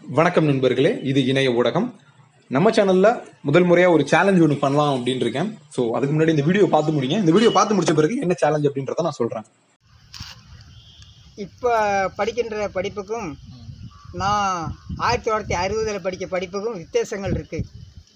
வணக்கம் நண்பர்களே இது இணைய ஊடகம் நம்ம சேனல்ல முதல் முறையா ஒரு சேலஞ்ச் ஒன்று பண்ணலாம் அப்படின்னு இருக்கேன் ஸோ அதுக்கு முன்னாடி இந்த வீடியோ பார்த்து முடிங்க இந்த வீடியோ பார்த்து முடிச்ச பிறகு என்ன சேலஞ்ச் அப்படின்றத நான் சொல்றேன் இப்போ படிக்கின்ற படிப்புக்கும் நான் ஆயிரத்தி தொள்ளாயிரத்தி அறுபதில் படித்த படிப்புக்கும் வித்தியாசங்கள் இருக்குது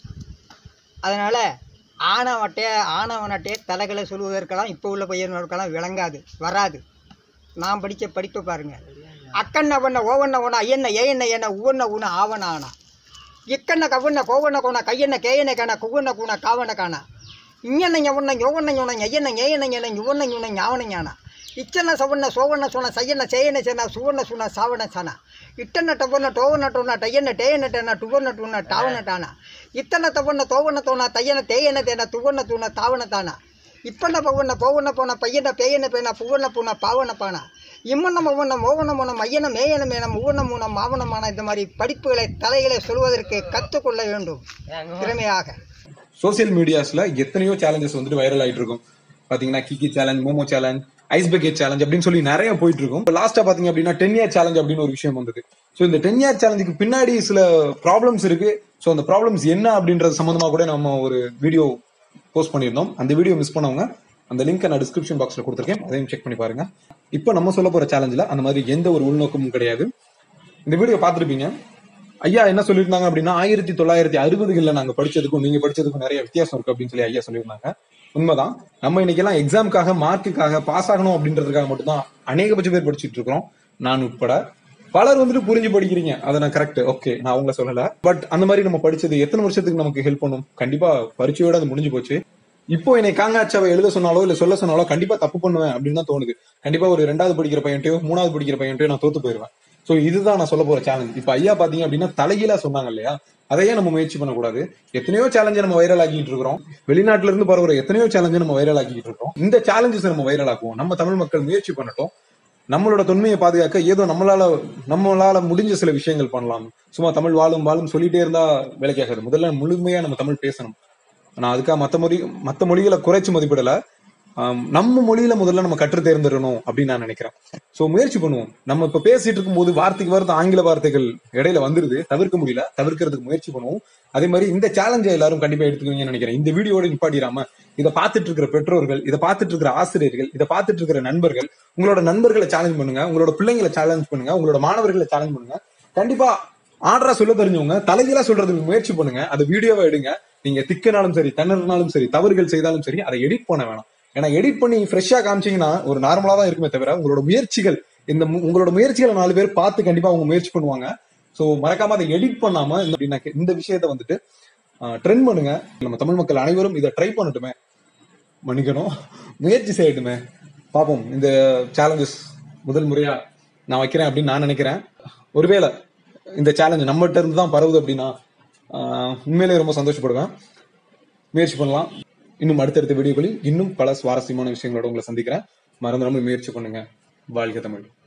அதனால் ஆணவட்டைய ஆணவனட்டைய தலைகளை சொல்வதற்கெல்லாம் இப்போ உள்ள பையன்களுக்கெல்லாம் விளங்காது வராது நான் படித்த படிப்பை பாருங்கள் அக்கண்ண பண்ண ஓவண்ண ஓன ஐயண்ண ஏயண்ண ஏன உவண்ண ஊன ஆவண ஆனா இக்கண்ண கவண்ண கோவண்ண கோண கையண்ண கேயண்ண காண குவண்ண கூண காவண்ண காண இங்கண்ண ஞவண்ண யோவண்ண ஞோன ஐயண்ண ஏயண்ண ஏன யுவண்ண ஞுண ஞாவண ஞானா இச்சன சவண்ண சோவண்ண சோன சையண்ண சேயண்ண சேனா சுவண்ண சுன சாவண சனா இட்டன டவண்ண டோவண்ண டோன டையண்ண டேயண்ண டேன டுவண்ண டூன டாவண டானா இத்தன தவண்ண தோவண்ண தோன தையன தேயன தேன துவண்ண தூண தாவண தானா இப்பண்ண பவண்ண போவண்ண போன பையன பேயன பேன புவண்ண பூன பாவன பானா இம்மண்ணம் ஒவ்வொன்னம் ஓவண்ணம் ஒன்னம் ஐயனம் மேயனம் மேனம் ஊவண்ணம் ஊனம் மாவனமான இந்த மாதிரி படிப்புகளை தலைகளை சொல்வதற்கு கற்றுக்கொள்ள வேண்டும் திறமையாக சோசியல் மீடியாஸ்ல எத்தனையோ சேலஞ்சஸ் வந்துட்டு வைரல் ஆயிட்டு இருக்கும் பாத்தீங்கன்னா Kiki challenge Momo challenge ice bucket challenge அப்படின்னு சொல்லி நிறைய போயிட்டு இருக்கும் இப்போ லாஸ்டா பாத்தீங்க அப்படின்னா டென் இயர் சேலஞ்ச் அப்படின்னு ஒரு விஷயம் வந்தது ஸோ இந்த டென் இயர் சேலஞ்சுக்கு பின்னாடி சில ப்ராப்ளம்ஸ் இருக்கு ஸோ அந்த ப்ராப்ளம்ஸ் என்ன அப்படின்றது சம்பந்தமா கூட நம்ம ஒரு வீடியோ போஸ்ட் பண்ணியிருந்தோம் அந்த வீடியோ மிஸ் பண்ணவங்க அந்த லிங்க் நான் டிஸ்கிரிப்ஷன் பாக்ஸ்ல கொடுத்துருக்கேன் அதையும் செக் பண்ணி பாருங்க இப்போ நம்ம சொல்ல போற சேலஞ்சில் அந்த மாதிரி எந்த ஒரு உள்நோக்கமும் கிடையாது இந்த வீடியோ பார்த்துருப்பீங்க ஐயா என்ன சொல்லியிருந்தாங்க அப்படின்னா ஆயிரத்தி தொள்ளாயிரத்தி அறுபதுகளில் நாங்க படிச்சதுக்கும் நீங்க படிச்சதுக்கும் நிறைய வித்தியாசம் இருக்கு அப்படின்னு சொல்லி ஐயா சொல்லியிருந்தாங்க உண்மைதான் நம்ம இன்னைக்கெல்லாம் எக்ஸாமுக்காக மார்க்குக்காக பாஸ் ஆகணும் அப்படின்றதுக்காக மட்டும்தான் அநேகபட்ச பேர் படிச்சுட்டு இருக்கிறோம் நான் உட்பட பலர் வந்துட்டு புரிஞ்சு படிக்கிறீங்க அதை நான் கரெக்ட் ஓகே நான் அவங்கள சொல்லல பட் அந்த மாதிரி நம்ம படிச்சது எத்தனை வருஷத்துக்கு நமக்கு ஹெல்ப் பண்ணும் கண்டிப்பா பரீட்சையோட அது முடிஞ்சு போச்சு இப்போ என்னை காங்காச்சாவை எழுத சொன்னாலோ இல்ல சொல்ல சொன்னாலோ கண்டிப்பா தப்பு பண்ணுவேன் அப்படின்னு தான் தோணுது கண்டிப்பா ஒரு ரெண்டாவது படிக்கிற பையன்ட்டையோ மூணாவது படிக்கிற பையன்ட்டையோ நான் தோத்து போயிருவேன் சோ இதுதான் நான் சொல்ல போற சேலஞ்ச் இப்ப ஐயா பாத்தீங்க அப்படின்னா தலைகீழா சொன்னாங்க இல்லையா அதையே நம்ம முயற்சி பண்ணக்கூடாது எத்தனையோ சேலஞ்சை நம்ம வைரல் ஆக்கிட்டு இருக்கிறோம் வெளிநாட்டுல இருந்து பரவுற எத்தனையோ சேலஞ்சை நம்ம வைரல் ஆக்கிட்டு இருக்கோம் இந்த சேலஞ்சஸ் நம்ம வைரல் ஆக்குவோம் நம்ம தமிழ் மக்கள் முயற்சி பண்ணட்டும் நம்மளோட தொன்மையை பாதுகாக்க ஏதோ நம்மளால நம்மளால முடிஞ்ச சில விஷயங்கள் பண்ணலாம் சும்மா தமிழ் வாழும் வாழும் சொல்லிட்டே இருந்தா வேலைக்காகாது முதல்ல முழுமையா நம்ம தமிழ் பேசணும் நான் அதுக்காக மத்த மொழி மத்த மொழிகளை குறைச்சு மதிப்பிடல ஆம், நம்ம மொழியில முதல்ல நம்ம கற்று தேர்ந்தெடுக்கணும் அப்படின்னு நான் நினைக்கிறேன் சோ முயற்சி பண்ணுவோம் நம்ம இப்ப பேசிட்டு இருக்கும்போது வார்த்தைக்கு வார்த்தை ஆங்கில வார்த்தைகள் இடையில வந்துருது தவிர்க்க முடியல தவிர்க்கிறதுக்கு முயற்சி பண்ணுவோம் அதே மாதிரி இந்த சேலஞ்சை எல்லாரும் கண்டிப்பா எடுத்துக்குவீங்கன்னு நினைக்கிறேன் இந்த வீடியோட நிப்பாட்டிடாம இதை பார்த்துட்டு இருக்கிற பெற்றோர்கள் இதை பார்த்துட்டு இருக்கிற ஆசிரியர்கள் இதை பார்த்துட்டு இருக்கிற நண்பர்கள் உங்களோட நண்பர்களை சேலஞ்ச் பண்ணுங்க உங்களோட பிள்ளைங்களை சேலஞ்ச் பண்ணுங்க உங்களோட மாணவர்களை சேலஞ்ச் பண்ணுங்க கண்டிப்பா ஆர்டரா சொல்ல தெரிஞ்சவங்க தலைகீழா சொல்றதுக்கு முயற்சி பண்ணுங்க அதை வீடியோவை எடுங்க நீங்க திக்கினாலும் சரி தண்ணர்னாலும் சரி தவறுகள் செய்தாலும் சரி அதை எடிட் பண்ண வேணாம் ஏன்னா எடிட் பண்ணி ஃப்ரெஷ்ஷா காமிச்சீங்கன்னா ஒரு நார்மலா தான் இருக்குமே தவிர உங்களோட முயற்சிகள் இந்த மு- உங்களோட முயற்சிகளை நாலு பேர் பார்த்து கண்டிப்பா அவங்க முயற்சி பண்ணுவாங்க சோ மறக்காம அதை எடிட் பண்ணாம இந்த அப்படின்னா இந்த விஷயத்த வந்துட்டு ட்ரெண்ட் பண்ணுங்க நம்ம தமிழ் மக்கள் அனைவரும் இதை ட்ரை பண்ணட்டுமே மன்னிக்கணும் முயற்சி செய்யட்டுமே பார்ப்போம் இந்த சேலஞ்சஸ் முதல் முறையா நான் வைக்கிறேன் அப்படின்னு நான் நினைக்கிறேன் ஒருவேளை இந்த சேலஞ்ச் நம்மகிட்ட இருந்து தான் பரவுது அப்படின்னா ஆஹ், உண்மையிலேயே ரொம்ப சந்தோஷப்படுவேன் முயற்சி பண்ணலாம் இன்னும் அடுத்தடுத்த வீடியோக்களில் இன்னும் பல சுவாரஸ்யமான விஷயங்களோட உங்களை சந்திக்கிறேன் மறந்துடாம முயற்சி பண்ணுங்க வாழ்க தமிழ்